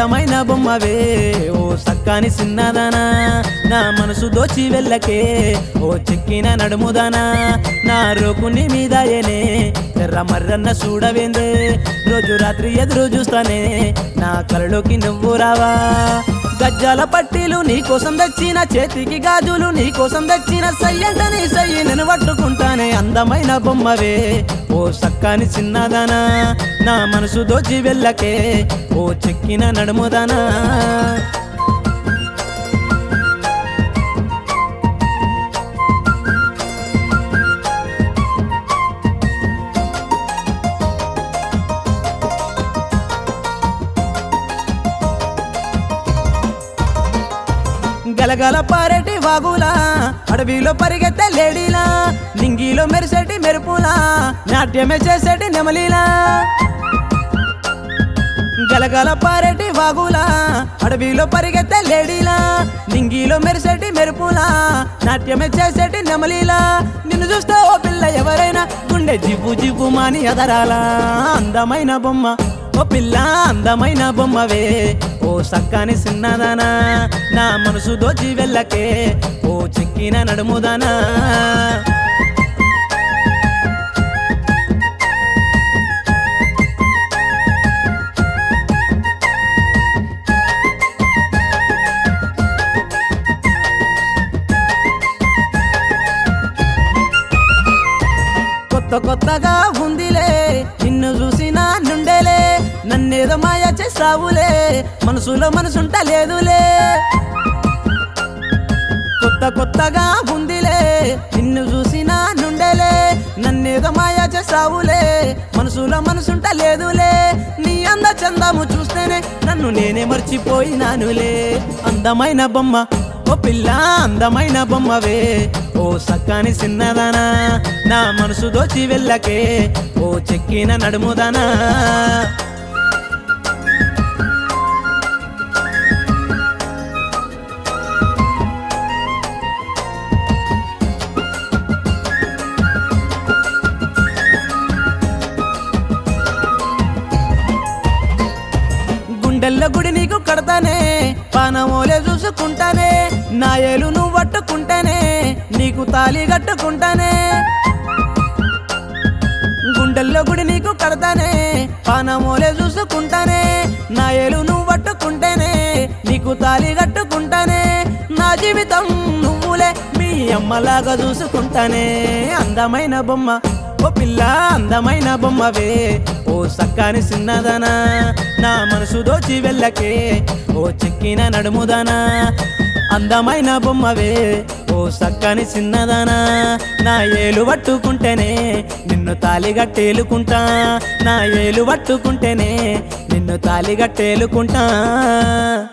అందమైన బొమ్మవే ఓ సక్కాని సిన్నదానా నా మనసు దోచి వెళ్ళకే ఓ చెక్కిన నడుముదానా నా రోకుని మీదయనే ఎర్ర మర్రన్న చూడవేందే రోజు రాత్రి ఎదురు చూస్తానే నా కలలోకి నువ్వు రావా గజ్జాల పట్టీలు నీ కోసం తెచ్చిన చేతికి గాజులు నీ కోసం తెచ్చిన సయ్యంటని సయ్యి నేను పట్టుకుంటానే అందమైన బొమ్మవే ఓ సక్కాని చిన్నదానా నా మనసు దోచి వెళ్ళకే ఓ చెక్కిన నడుముదానా గలగల పారేటి వాగులా అడవిలో పరిగెత్తే లేడీలా నింగిలో మెరిసేటి మెరుపులా నాట్యమే చేసేటి నెమలీలా గలగల పారేటి వాగులా అడవిలో పరిగెత్తే లేడీలా నింగిలో మెరిసేటి మెరుపులా నాట్యమే చేసేటి నెమలీలా నిన్ను చూస్తే ఓ పిల్ల ఎవరైనా గుండె జివ్వు జివ్వు మాని ఎదరాలా అందమైన బొమ్మ ఓ పిల్ల అందమైన బొమ్మవే ఓ సక్కాని సిన్నదానా నా మనసు దోచి వెళ్ళకే ఓ చెక్కిన నడుముదానా కొత్త కొత్తగా ఉందిలే నిన్ను చూసిన నుండేలే నన్నేదో మాయ చేసావులే మనసులో మనసుంట లేదులే కొత్త కొత్తగా ఉందిలే నిన్ను చూసిన నుండేలే నన్నేదో మాయ చేసావులే మనసులో మనసుంట లేదులే నీ అంద చందము చూస్తేనే నన్ను నేనే మర్చిపోయినానులే అందమైన బొమ్మ ఓ పిల్ల అందమైన బొమ్మవే ఓ సక్కాని సిన్నదానా నా మనసు దోచి వెళ్ళకే ఓ చెక్కిన నడుముదానా గుండెల్లో గుడి నీకు కడతానే పానమోలే చూసుకుంటానే నా ఏలు నువ్వు పట్టుకుంటానే నీకు తాళి కట్టుకుంటానే గుండెల్లో గుడి నీకు కడతానే పానమోలే చూసుకుంటానే నా ఏలు నువ్వు పట్టుకుంటేనే నీకు తాళి కట్టుకుంటానే నా జీవితం నువ్వులే మీ అమ్మలాగా చూసుకుంటానే అందమైన బొమ్మ ఓ పిల్ల అందమైన బొమ్మవే ఓ సక్కాని సిన్నదానా నా మనసు దోచి వెళ్ళకే ఓ చెక్కిన నడుముదానా అందమైన బొమ్మవే ఓ సక్కని చిన్నదానా నా ఏలు పట్టుకుంటేనే నిన్ను తాలిగట్టేలుకుంటా నా ఏలు పట్టుకుంటేనే నిన్ను తాలిగట్టేలుకుంటా